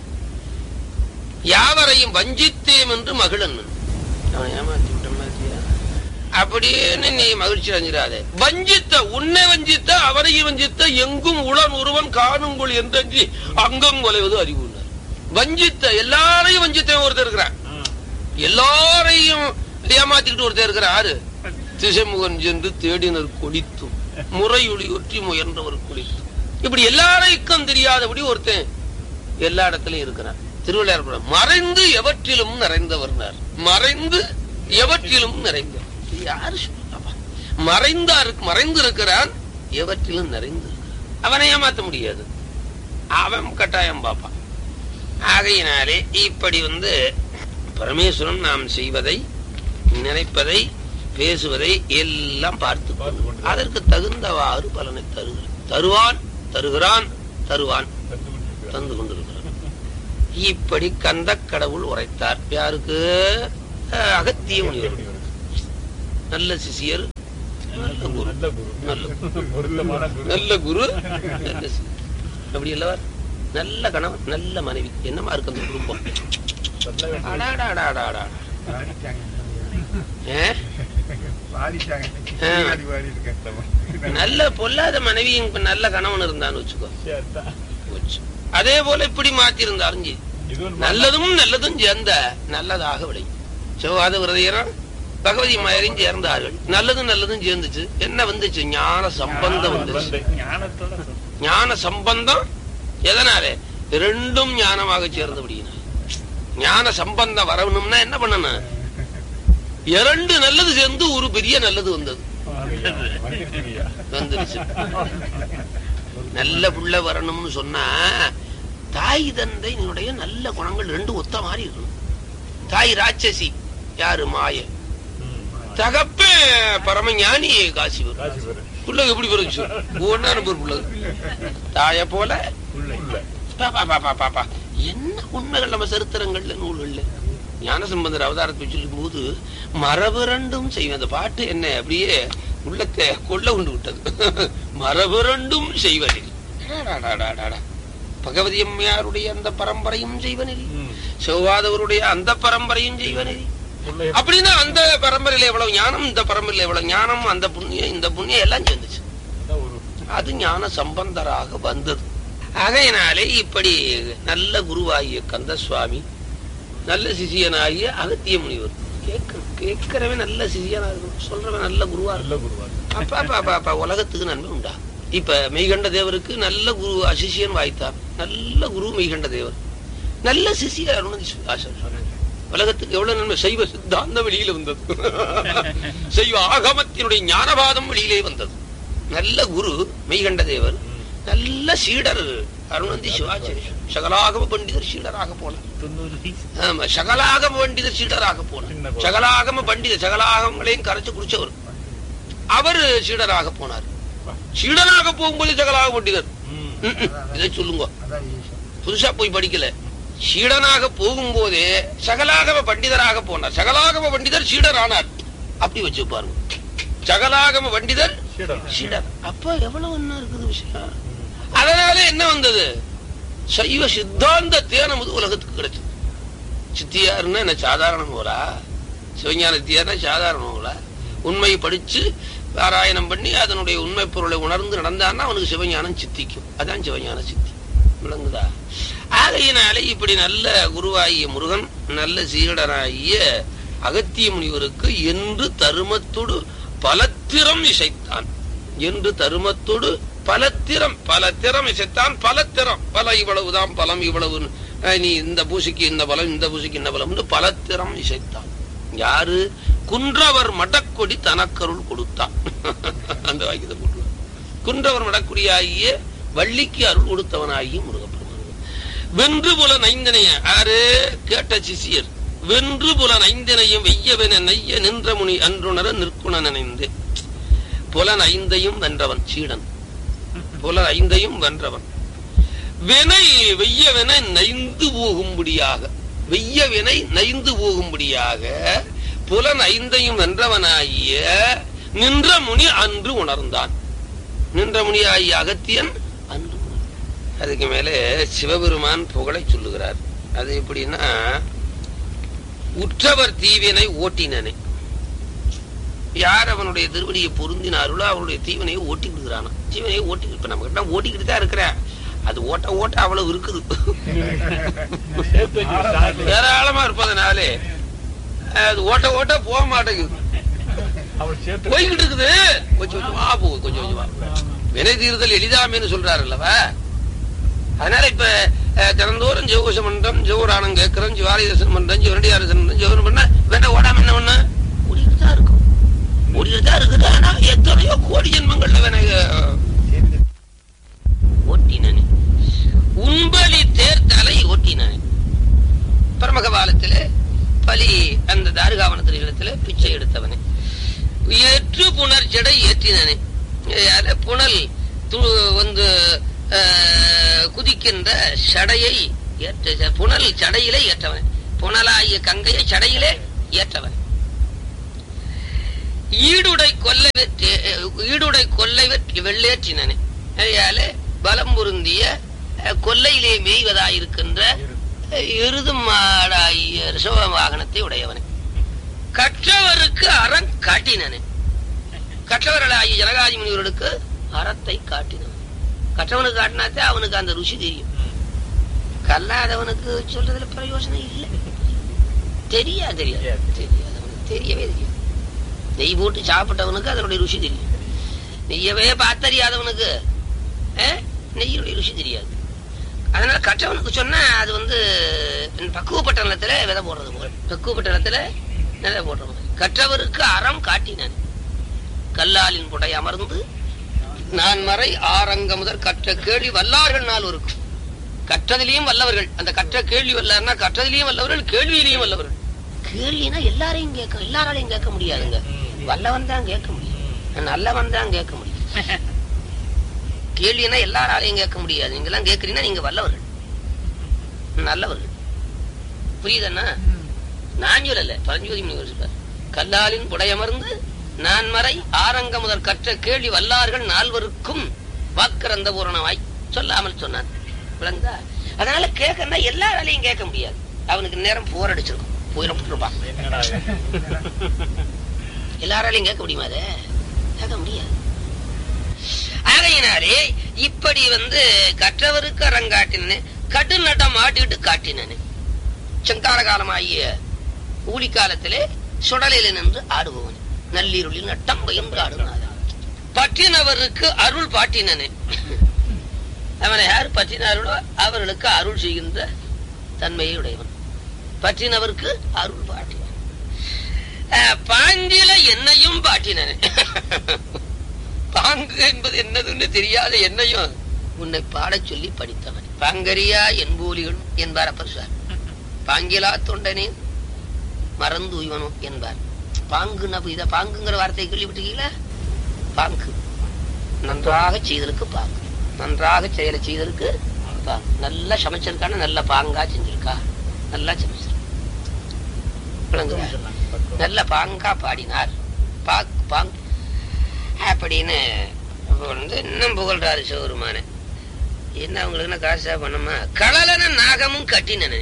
யாவரையும் வஞ்சித்தேம் என்று மகிழன் அவன் ஏமாத்தி விட்ட மாதிரியா அப்படின்னு நீ மகிழ்ச்சி அடைஞ்சிடாதே வஞ்சித்த உன்னை வஞ்சித்த அவரையும் வஞ்சித்த எங்கும் உளன் ஒருவன் காணுங்கொள் என்றி அங்கம் கொலைவது அறிவு உள்ளார். வஞ்சித்த எல்லாரையும் வஞ்சித்த ஒருத்தர் இருக்கிறான் ஆ. எல்லாரையும் ஏமாத்திக்கிட்டு ஒருத்தர் இருக்கிறான் யாரு திசைமுகன் சென்று தேடினர் கொடித்தும் முறையொளி ஒற்றி முயன்றவர் கொடித்தும் இப்படி எல்லாரைக்கும் தெரியாதபடி ஒருத்தன் எல்லா இடத்துலயும் இருக்கிறான் திருவிளையார் கூட மறைந்து எவற்றிலும் நிறைந்தவர்னார் மறைந்து எவற்றிலும் நிறைந்தவர் இது யாரு சொல்றாப்பா மறைந்தா இருக்கு மறைந்து இருக்கிறான் எவற்றிலும் நிறைந்து இருக்கிறான். அவனை ஏமாத்த முடியாது அவன் கட்டாயம் பார்ப்பான் ஆகையினாலே இப்படி வந்து பரமேஸ்வரன் நாம் செய்வதை நினைப்பதை பேசுவதை எல்லாம் பார்த்து பார்த்து கொண்டு அதற்கு தகுந்தவாறு பலனை தருகிறான் தருவான் தருகிறான் தருவான் தந்து கொண்டிருக்கிறார். தந்து கொண்டிருக்கிறான் இப்படி கந்த கடவுள் உரைத்தார் யாருக்கு அஹ், அகத்திய முனிவர் நல்ல சிசியர் நல்ல குரு நல்ல குரு. நல்ல பொருத்தமான குரு. நல்ல குரு நல்ல சிஷ்யர். அப்படி அல்லவா நல்ல கணவன் நல்ல மனைவி என்னமா இருக்கு அந்த குடும்பம் சொல்ல வேண்டிய அடாடாடாடாடா. பாடிட்டாங்க ஏ? பாடிட்டாங்க ஆ. பாடி பாடி இருக்கேன் நல்ல பொல்லாத மனைவியும் இப்ப நல்ல கணவன் இருந்தான்னு வச்சுக்கோ சேர்த்தா. போச்சு. அதே போல இப்படி மாத்தி இருந்தாலும் சரி. இது ஒரு நல்லதும் நல்லதும் சேர்ந்த நல்லதாக விளையும் செவ்வாத விரதையரும் பகவதி மாயரையும் சேர்ந்தார்கள் நல்லதும் நல்லதும் சேர்ந்துச்சு என்ன வந்துச்சு ஞான சம்பந்தம் வந்துச்சு வந்து ஞானத்தோட சொல். ஞான சம்பந்தம் எதனால ரெண்டும் ஞானமாக சேர்ந்தபடியினா ஞான சம்பந்தம் வரணும்னா என்ன பண்ணணும் இரண்டு நல்லது சேர்ந்து ஒரு பெரிய நல்லது வந்தது வந்துட்டீங்கய்யா. வந்துருச்சு நல்ல புள்ள வரணும்னு சொன்னா தாய் தந்தையினுடைய நல்ல குணங்கள் ரெண்டும் ஒத்த மாதிரி இருக்கணும் தாய் ராட்சசி யாரு மாய ம். தகப்ப பரமஞானி காசி வரும் காசி பேரு. புள்ள எப்படி பிறகு ஒன்னா நம்பர் புள்ள தாய போல உள்ள. பாப்பா பாப்பா பாப்பா என்ன உண்மைகள் நம்ம சரித்திரங்கள்ல நூல்கள்ல ஞானசம்பந்தர் அவதாரத்தை சொல்லும் போது மரபுரண்டும் செய்வேன் அந்த பாட்டு என்ன அப்படியே உள்ளத்தை கொள்ள கொண்டு விட்டது மரபுரண்டும் செய்வனில் அடாடாடாடாடா. பகவதி அம்மையாருடைய அந்த பரம்பரையும் செய்வனில் ம். செவ்வாதவருடைய அந்த பரம்பரையும் செய்வனில் உள்ள அப்படின்னா அந்த பரம்பரையில எவ்வளவு ஞானம் இந்த பரம்பரையில எவ்வளவு ஞானம் அந்த புண்ணியம் இந்த புண்ணியம் எல்லாம் சேர்ந்துச்சு அதான் ஒரு அது ஞான சம்பந்தராக வந்தது ஆகையினாலே இப்படி நல்ல குருவாகிய கந்தசுவாமி நல்ல சிஷியனாகிய அகத்திய முனிவர் கேட்கணும் கேட்கிறவன் நல்ல சிஷியனா இருக்கணும் சொல்றவன் நல்ல குருவா இருக்கணும் நல்ல குருவா அப்ப அப்ப அப்ப அப்ப உலகத்துக்கு நன்மை உண்டா இப்ப மெய்கண்ட தேவருக்கு நல்ல குரு அசிஷியன் வாய்த்தார் நல்ல குரு மெய்கண்ட தேவர் நல்ல சிஷியர் அருணதி ஆசிரியர் உலகத்துக்கு எவ்வளவு நன்மை சைவ சித்தாந்த வெளியில வந்தது சைவ ஆகமத்தினுடைய ஞானபாதம் வெளியிலே வந்தது நல்ல குரு மெய்கண்ட தேவர் நல்ல சீடர் அருணந்தி சிவாச்சாரியர் சகலாகம பண்டிதர் சீடராக போனார் தொண்ணூறு ஆமா சகலாகம பண்டிதர் சீடராக போனார் சின்ன குழந்தை. சகலாகம பண்டிதர் சகலாகங்களையும் கரைச்சு குடிச்சவர் அவர் சீடராக போனார் சீடராக போகும்போது சகலாக பண்டிதர் ம். ம், ம். இதை சொல்லுங்க அதான் ஈஷா. புதுசா போய் படிக்கல சீடனாக போகும்போதே சகலாகம பண்டிதராக போனார் சகலாகம பண்டிதர் சீடர் ஆனார் அப்படி வச்சு பாருங்க சகலாகம பண்டிதர் சீடர். சீடர் அப்ப எவ்வளவு ஒண்ணு இருக்குது விஷயம் அதனால என்ன வந்தது சைவ சித்தாந்த தேனமுது உலகத்துக்கு கிடைச்சது சித்தியாருன்னா என்ன சாதாரண நூலா சிவஞான சித்தியார்னா சாதாரண நூலா உண்மையை படிச்சு பாராயணம் பண்ணி அதனுடைய உண்மை பொருளை உணர்ந்து நடந்தான்னா அவனுக்கு சிவஞானம் சித்திக்கும் அதான் சிவஞான சித்தி விளங்குதா ஆகையினாலே இப்படி நல்ல குருவாகிய முருகன் நல்ல சீடனாகிய அகத்திய முனிவருக்கு என்று தருமத்தோடு பலத்திரம் இசைத்தான் என்று தருமத்தோடு பலத்திரம் பலத்திரம் இசைத்தான் பலத்திரம் பல இவ்வளவுதான் பலம் இவ்வளவு அஹ், நீ இந்த பூசிக்கு இந்த பலம் இந்த பூசிக்கு இந்த பலம் பலத்திரம் இசைத்தான் யாரு குன்றவர் மடக்கொடி தனக்கருள் கொடுத்தான் அந்த வாக்கியத்தை போட்டு குன்றவர் மடக்குடியாகிய வள்ளிக்கு அருள் கொடுத்தவனாகிய முருகப்பெருமான் வென்று புல நைந்தனைய ஆறு கேட்ட சிசியர் வென்று புல நைந்தனையும் வெய்யவென நெய்ய நின்ற முனி அன்றுணர நிற்குண நினைந்து புலன் ஐந்தையும் வென்றவன் சீடன் புலன் ஐந்தையும் வென்றவன் வினை வெய்யவென நைந்து போகும்படியாக வெய்ய வினை நைந்து போகும்படியாக புலன் ஐந்தையும் வென்றவனாகிய நின்ற முனி அன்று உணர்ந்தான் நின்ற முனியாகிய அகத்தியன் அன்று உணர்ந்தான். அதுக்கு மேலே சிவபெருமான் புகழை சொல்லுகிறார் அது எப்படின்னா உற்றவர் தீவினை ஓட்டினனே யார் அவனுடைய திருவடியை பொருந்தினார்களோ அவனுடைய தீவனையை ஓட்டி விடுகிறானா தீவனையை ஓட்டி இப்ப நம்ம கிட்ட ஓட்டிக்கிட்டு தான் இருக்கிறேன் அது ஓட்ட ஓட்ட அவ்வளவு இருக்குது சேர்த்து வச்சு சாக்கு. ஏராளமா இருப்பதனாலே அது ஓட்ட ஓட்ட போக மாட்டேங்குது அவள் சேர்த்து போய்கிட்டு இருக்குது கொஞ்சம் கொஞ்சமா போகுது கொஞ்சம் கொஞ்சமா வினை தீர்தல் எளிதாமேன்னு சொல்றாரு அல்லவா அதனால இப்ப அஹ், தினந்தோறும் ஜெவகோஷ மன்றம் ஜெவரானம் கேட்கிறோம் ஜிவாரி தரிசனம் பண்றோம் ஜிவரடி தரிசனம் பண்றோம் ஜெவரம் பண்ண வேண்டாம் ஓடாம என்ன பண்ண ஓடிக்கிட்டு தான் இருக்கும் ஓடிக்கிட்டு தான் இருக்குது ஆனா எத்தனையோ கோடி ஜென்மங்கள்ல வேணா சேர்த்து ஓட்டினனே உண்பலி தேர்தலை ஓட்டினனே பரமகபாலத்திலே பலி அந்த தாருகாவன திரிகளத்திலே பிச்சை எடுத்தவனே ஏற்று புனர் ஜடை ஏற்றினனே யாரு புனல் து- வந்து அஹ், குதிக்கின்ற சடையை ஏற்ற புனல் சடையிலே ஏற்றவன் புனலாகிய கங்கையை சடையிலே ஏற்றவன் ஈடுடை கொல்லை வெற்றி ஈடுடை கொல்லை வெற்றி வெள்ளேற்றினனே அதையால பலம் பொருந்திய அஹ், கொல்லையிலே மேய்வதாயிருக்கின்ற அஹ், எருது மாடாகிய ரிஷப வாகனத்தை உடையவனே கற்றவருக்கு அறம் காட்டினனே கற்றவர்களாகிய ஜனகாதி முனிவர்களுக்கு அறத்தை காட்டினவன் கற்றவனுக்கு காட்டினாத்தே அவனுக்கு அந்த ருசி தெரியும் கல்லாதவனுக்கு சொல்றதுல பிரயோஜனம் இல்லை தெரியா தெரியாது தெரியாதவனுக்கு தெரியவே தெரியும் நெய் போட்டு சாப்பிட்டவனுக்கு அதனுடைய ருசி தெரியும் நெய்யவே பார்த்தறியாதவனுக்கு அஹ், நெய்யினுடைய ருசி தெரியாது அதனால கற்றவனுக்கு சொன்னா அது வந்து பக்குவப்பட்ட நிலத்துல விதை போடுறது போல பக்குவப்பட்ட நிலத்துல விதை போடுறது போல. கற்றவருக்கு அறம் காட்டினான் கல்லாலின் புடை அமர்ந்து நான் மறை ஆரங்க முதற் கற்ற கேள்வி வல்லார்கள் நாள் இருக்கும் கற்றதிலையும் வல்லவர்கள் அந்த கற்ற கேள்வி வல்லார்னா கற்றதிலையும் வல்லவர்கள் கேள்வியிலையும் வல்லவர்கள் கேள்வினா எல்லாரையும் கேட்க எல்லாராலையும் கேட்க முடியாதுங்க வல்லவன் தான் கேட்க முடியும் நல்லவன் தான் கேட்க முடியும் கேள்வினா எல்லாராலையும் கேட்க முடியாது நீங்க எல்லாம் கேட்கறீங்கன்னா நீங்க வல்லவர்கள் நல்லவர்கள் புரியுதண்ணா நான் சொல்லல பரஞ்சோதி முனிவர் சொல்றார் கல்லாலின் புடையமர்ந்து நான் மறை ஆரங்க முதல் கற்ற கேள்வி வல்லார்கள் நால்வருக்கும் வாக்கிறந்த பூரணமாய் சொல்லாமல் சொன்னான் விளங்குதா அதனால கேட்கறா எல்லாராலையும் கேட்க முடியாது அவனுக்கு நேரம் போர் அடிச்சிருக்கும் போயிடப்பட்டிருப்பான் என்னடா இது? எல்லாராலையும் கேட்க முடியுமா அதை கேட்க முடியாது ஆகையினாலே இப்படி வந்து கற்றவருக்கு அரங்காட்டினே கடுநடம் ஆடிட்டு காட்டினேன் செங்கால காலமாகிய ஊழி காலத்திலே சுடலில் நின்று ஆடுபவன் நள்ளீருளில் நட்டம் பயந்து ஆடுனார் பற்றினவருக்கு அருள் பாட்டினனே அவனை யார் பற்றினார்களோ அவர்களுக்கு அருள் செய்கின்ற தன்மையை உடையவன் பற்றினவருக்கு அருள் பாட்டினன் அஹ், பாங்கில என்னையும் பாட்டினனே பாங்கு என்பது என்னதுன்னு தெரியாத என்னையும் உன்னை பாடச் சொல்லி படித்தவன் பாங்கரியா என்போலிகள் என்பார் அப்பர் சார் பாங்கிலா தொண்டனே மறந்து உய்வனும் என்பார் பாங்கு இத பாங்குங்கிற வார்த்தையை கேள்விப்பட்டிருக்கீங்களா பாங்கு நன்றாக செய்தலுக்கு பாங்கு நன்றாக செயலை செய்தலுக்கு பாங்கு நல்லா சமைச்சிருக்கான நல்ல பாங்கா செஞ்சிருக்கா நல்லா சமைச்சிருக்கா விளங்குதா? நல்ல பாங்கா பாடினார் பாக் பாங் அப்படின்னு வந்து இன்னும் புகழ்றாரு சிவருமான என்ன அவங்களுக்கு என்ன காசா பண்ணமா களலன நாகமும் கட்டினனே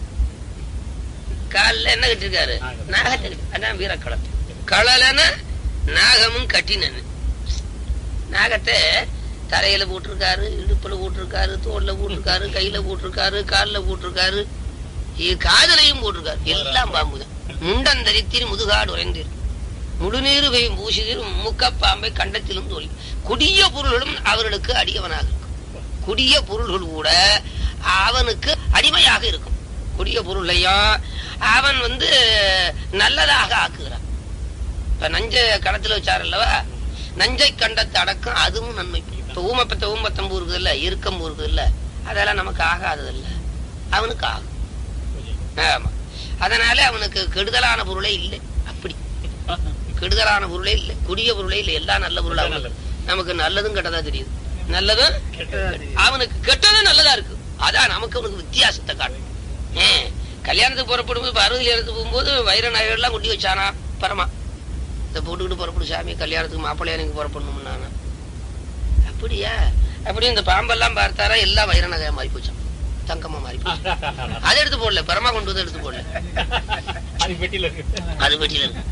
காலில் என்ன கட்டிருக்காரு நாகத்தை கட்டி- அதான் வீரக்களம் களலன நாகமும் கட்டினனு நாகத்தை தலையில போட்டிருக்காரு இடுப்புல போட்டிருக்காரு தோல்ல போட்டிருக்காரு கையில போட்டிருக்காரு கால்ல போட்டிருக்காரு இ- காதுலையும் போட்டிருக்காரு எல்லாம் பாம்புதான் முண்டன் தரித்திரி முதுகாடு உறைந்தீர் முழுநீரு பெய்யும் பூசிதீர் முக்கப்பாம்பை கண்டத்திலும் தோழி கொடிய பொருள்களும் அவர்களுக்கு அடியவனாக இருக்கும் கொடிய பொருள்கள் கூட அவனுக்கு அடிமையாக இருக்கும் கொடிய பொருளையும் அவன் வந்து நல்லதாக ஆக்குகிறான் இப்ப நஞ்ச கடத்துல வச்சார் அல்லவா நஞ்சை கண்டத்தை அடக்கம் அதுவும் நன்மை இப்ப ஊமப்பத்த ஊம்பத்தம்பூ இருக்குது இல்ல இருக்கம்பூ இருக்குது இல்ல அதெல்லாம் நமக்கு ஆகாதது இல்ல அவனுக்கு ஆகும் ஆமா அதனால அவனுக்கு கெடுதலான பொருளே இல்லை அப்படி கெடுதலான பொருளே இல்லை கொடிய பொருளே இல்லை எல்லாம் நல்ல பொருளா அவனுக்கு. நமக்கு நல்லதும் கெட்டதா தெரியுது நல்லதும் அவனுக்கு கெட்டதும் நல்லதா இருக்கு அதான் நமக்கு அவனுக்கு வித்தியாசத்தை காட்டும் ஏன் கல்யாணத்துக்கு புறப்படும் போது அறுபது இடத்துக்கு போகும்போது வைர நகைகள்லாம் கொட்டி வச்சானா பரமா இதை போட்டுக்கிட்டு புறப்படு சாமி கல்யாணத்துக்கு மாப்பிள்ளையா நீங்க புறப்படணும்னா அப்படியா அப்படி இந்த பாம்பெல்லாம் பார்த்தாரா எல்லாம் வைர நகையா மாறி போச்சான் தங்கமா மாறி போச்சு அதை எடுத்து போடல பரமா கொண்டு வந்து எடுத்து போடல அது பெட்டியில இருக்கு அது வெட்டியில இருக்கு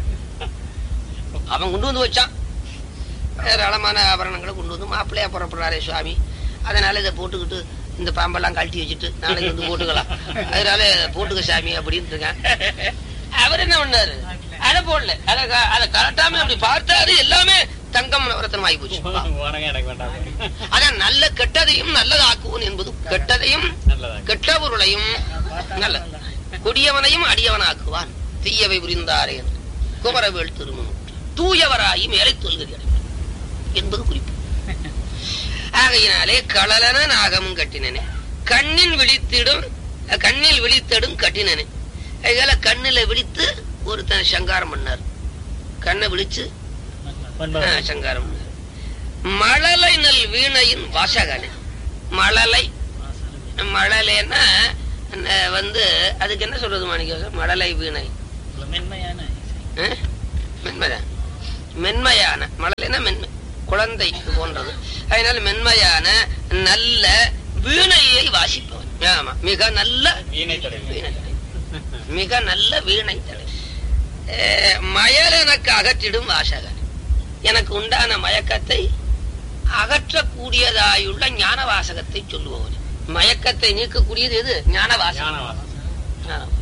அவன் கொண்டு வந்து வச்சான் ஏராளமான ஆபரணங்களை கொண்டு வந்து மாப்பிள்ளையா புறப்படுறாரே சுவாமி அதனால இதை போட்டுக்கிட்டு இந்த பாம்பெல்லாம் கழட்டி வச்சுட்டு நாளைக்கு வந்து போட்டுக்கலாம் அதனால போட்டுக்க சாமி அப்படின்னு இருக்கேன் அவர் என்ன பண்ணாரு அதை போடல அதை க- அதை கலட்டாம அப்படி பார்த்தாரு எல்லாமே தங்கம் ரத்தனம் ஆகி போச்சு உனக்கு எனக்கு வேண்டாம் அதான் நல்ல கெட்டதையும் நல்லதாக்குவன் என்பது கெட்டதையும் நல்லதா கெட்ட பொருளையும் நல்ல கொடியவனையும் அடியவனாக்குவான் தீயவை புரிந்தாரே என்று. குமரவேல் திருமணம் தூயவராகி மேலை தொல்கிறீர்கள் என்பது குறிப்பு ஆகையினாலே களலன நாகமும் கட்டினனே கண்ணின் விழித்திடும் கண்ணில் விழித்திடும் கட்டினனே அதனால கண்ணுல விழித்து ஒருத்தன் சங்காரம் பண்ணார் கண்ணை விழிச்சு ஆ, சங்காரம் பண்ணார். மழலை நல் வீணையின் வாசகனே மழலை மழலைன்னா அஹ், வந்து அதுக்கு என்ன சொல்றது மாணிக்க மழலை வீணை ஆ? மென்மைதான் மென்மையான மழலைன்னா மென்மை குழந்தை போன்றது அதனால மென்மையான நல்ல வீணையை வாசிப்பவன் ஆமா மிக நல்ல வீணை தடை வீணை தடை. மிக நல்ல வீணை தடை அஹ், மயல் எனக்கு அகற்றிடும் வாசகன் எனக்கு உண்டான மயக்கத்தை அகற்றக்கூடியதாயுள்ள ஞான வாசகத்தை சொல்லுபவன் மயக்கத்தை நீக்கக்கூடியது எது ஞான வாசகம் ஞானவாசம் ஞானவாசம்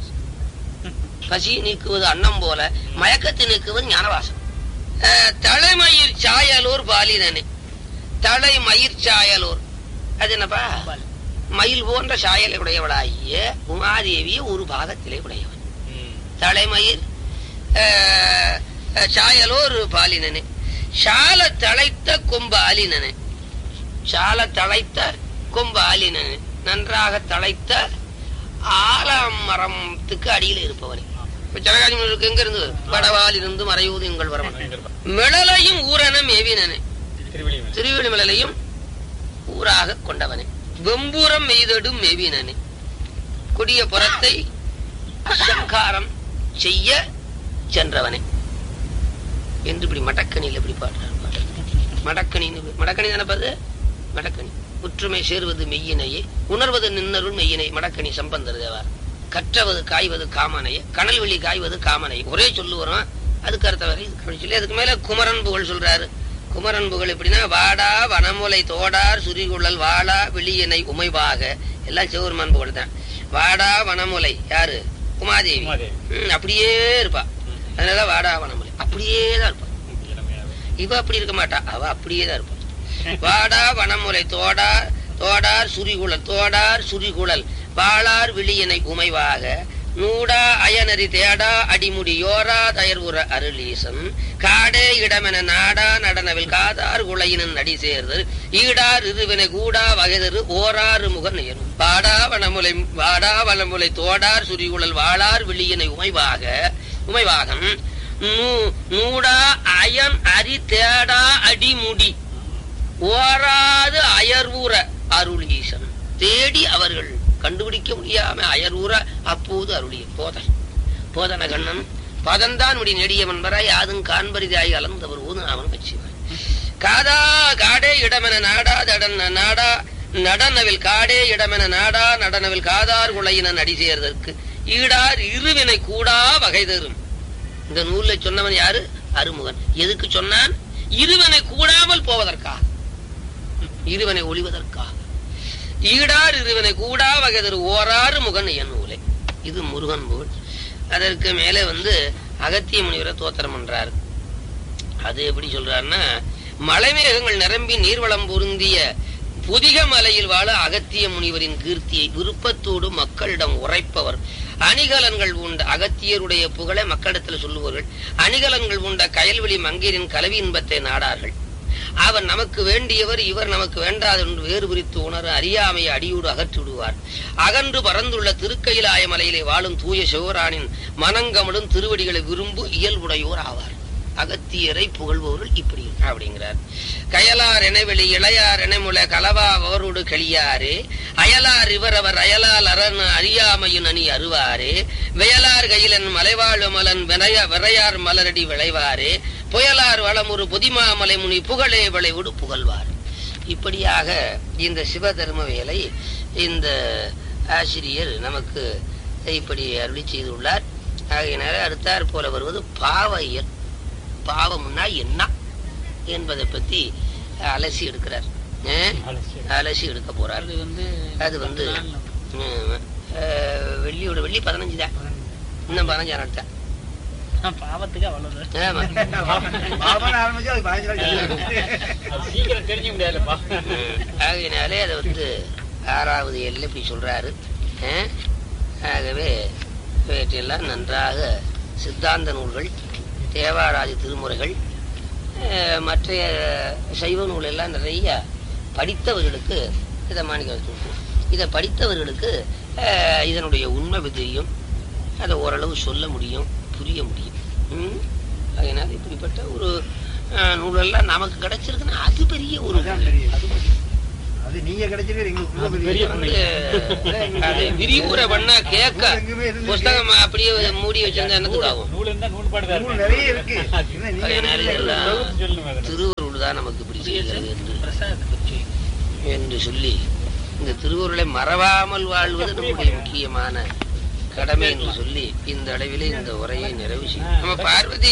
பசி நீக்குவது அன்னம் போல மயக்கத்தை நீக்குவது ஞானவாசம் அஹ், தலைமயிர் சாயலோர் பாலினனே தலைமயிர் சாயலோர் அது என்னப்பா மயில் போன்ற சாயலை உடையவளாகிய உமாதேவிய ஒரு பாகத்திலே உடையவன் ம். தலைமயிர் அஹ், அஹ், சாயலோர் பாலினனே சால தழைத்த கொம்பு ஆலினனே சால தழைத்த கொம்பு ஆலினனே நன்றாக தழைத்த ஆலமரத்துக்கு அடியில் இருப்பவனே இப்ப ஜனகாதி முனிவருக்கு எங்க இருந்து வடவால் இருந்து மறையூது எங்கள் வரவன் மிளலையும் ஊரனம் ஏவினனே திருவள்ளிமலை திருவிழிமலையும் ஊராக கொண்டவனே வெம்பூரம் மெய்தடும் மேவினனே கொடிய புறத்தை சங்காரம் செய்ய சென்றவனே என்று இப்படி மடக்கணியில் இப்படி பாடுறார் பாடல். மடக்கணின்னு மடக்கணி நினைப்பது மடக்கணி ஒற்றுமை சேர்வது மெய்யினையே உணர்வது நின்னருள் மெய்யினை மடக்கணி சம்பந்தர் தேவார் கற்றவது காய்வது காமனையே கனல் வெளி காய்வது காமனை ஒரே சொல்லு வரும் அதுக்கு அர்த்தம் வரை இதுக்கு அப்படி சொல்லி அதுக்கு மேல குமரன் புகழ் சொல்றாரு குமரன் புகழ் எப்படின்னா வாடா வனமுலை தோடார் சுரிகுழல் வாடா வெளியினை உமைவாக எல்லாம் சிவருமான் புகழ் தான் வாடா வனமுலை யாரு உமாதேவி உமாதேவி. ம், அப்படியே இருப்பா அதனால வாடா வனமுலை அப்படியே தான் இருப்பான் இவ அப்படி இருக்க மாட்டா அவ அப்படியே தான் இருப்பான் வாடா வனமுலை தோடா தோடார் சுரிகுழல் தோடார் சுரிகுழல் வாளார் விழியனை உமைவாக நூடா அயனரி தேடா அடிமுடி யோரா தயர்வுற அருளீசன் காடே இடமென நாடா நடனவில் காதார் குளையினன் நடி சேர்தல் ஈடார் இருவினை கூடா வகைதரு ஓராறு முகன் எனும் வாடா வனமுலை வாடா வனமுலை தோடார் சுரிகுழல் வாளார் விழியனை உமைவாக உமைவாகன் நூ- நூடா அயன் அரி தேடா அடிமுடி ஓராது அயர்வுற அருளீசன் தேடி அவர்கள் கண்டுபிடிக்க முடியாம அயர்வுற அப்போது அருளிய போதன் போதன கண்ணன் பதந்தான் முடி நெடியவன் வர யாதும் காண்பரிதாய் அலர்ந்தவர் ஊது அவன் வச்சுவான் காதா காடே இடமென நாடா தடன் நாடா நடனவில் காடே இடமென நாடா நடனவில் காதார் குளையின நடி சேர்தற்கு ஈடார் இருவினை கூடா வகை தரும் இந்த நூல்ல சொன்னவன் யாரு அருமுகன் எதுக்கு சொன்னான் இருவனை கூடாமல் போவதற்காக இருவனை ஒளிவதற்காக ஈடார் இருவனை கூடா வகைதரு ஓராறு முகன் என் நூலை இது முருகன் நூல் அதற்கு மேலே வந்து அகத்திய முனிவரை தோத்திரம் பண்றாரு அது எப்படி சொல்றாருன்னா மலைமேகங்கள் நிரம்பி நீர்வளம் பொருந்திய புதிக மலையில் வாழ அகத்திய முனிவரின் கீர்த்தியை விருப்பத்தோடு மக்களிடம் உரைப்பவர் அணிகலன்கள் உண்ட அகத்தியருடைய புகழை மக்களிடத்தில் சொல்லுவார்கள் அணிகலன்கள் உண்ட கயல்வெளி மங்கையரின் கலவி இன்பத்தை நாடார்கள் அவர் நமக்கு வேண்டியவர் இவர் நமக்கு வேண்டாது என்று வேறு பிரித்து உணர அறியாமையை அடியோடு அகற்றி விடுவார் அகன்று பறந்துள்ள திருக்கையிலாய மலையிலே வாழும் தூய சிவரானின் மனங்கமலும் திருவடிகளை விரும்பு இயல்புடையோர் ஆவார் அகத்தியரை புகழ்பவர்கள் இப்படி அப்படிங்கிறார் கயலார் எனவெளி இளையார் எனமுல கலவா அவரோடு கெளியாரே அயலார் இவரவர் அயலால் அரண் அறியாமையின் அணி அருவாரே வியலார் கையிலன் மலைவாழ் மலன் விரைய விரையார் மலரடி விளைவாரே புயலார் வளமுறு புதிமாமலை முனி புகழே விளைவுடு புகழ்வார் இப்படியாக இந்த சிவதர்ம வேலை இந்த ஆசிரியர் நமக்கு இப்படி அருளி செய்துள்ளார் ஆகையினால அடுத்தாற் போல வருவது பாவையர் பாவம்னா என்ன என்பதை பத்தி அலசி எடுக்கிறார் அஹ், அலசி எடுக்க போறார் அது வந்து அது வந்து உம், அஹ், வெள்ளியோட வெள்ளி பதினஞ்சு தான் இன்னும் பதினஞ்சாம் நாள் தான் பாவத்துக்கு அவ்வளவு ஆமா சீக்கிரம் தெரிஞ்சுக்க முடியாதுப்பா உம், ஆகையினாலே அதை வந்து ஆறாவது எல்ல இப்படி சொல்றாரு அஹ், ஆகவே இவற்றையெல்லாம் நன்றாக சித்தாந்த நூல்கள் தேவாராதி திருமுறைகள் அஹ், மற்ற சைவ நூல் எல்லாம் நிறைய படித்தவர்களுக்கு இதை மாணிக்க இதை படித்தவர்களுக்கு அஹ், இதனுடைய உண்மை தெரியும் அதை ஓரளவு சொல்ல முடியும் புரிய முடியும் ம்? அதனால இப்படிப்பட்ட ஒரு அஹ், நூலெல்லாம் நமக்கு கிடைச்சிருக்குன்னா அது பெரிய ஒரு அது நீங்க கிடைச்சிருக்கு எங்களுக்கு அது பெரிய வந்து அது விரிவுரை பண்ணா கேட்க புஸ்தகம் அப்படியே மூடி வச்சிருந்தா என்னத்துக்கு ஆகும் நூல் இருந்தா நூல் பாடுதான் நூல் நிறைய இருக்கு என்ன நீங்க அதனால இதெல்லாம் சொல்லுங்க அதுல. திருவருள் தான் நமக்கு இப்படி செய்கிறது என்று பிரசாத் என்று சொல்லி இந்த திருவருளை மறவாமல் வாழ்வது நம்முடைய முக்கியமான கடமை என்று சொல்லி இந்த அளவிலே இந்த உரையை நிறைவு செய்யும் நம்ம பார்வதி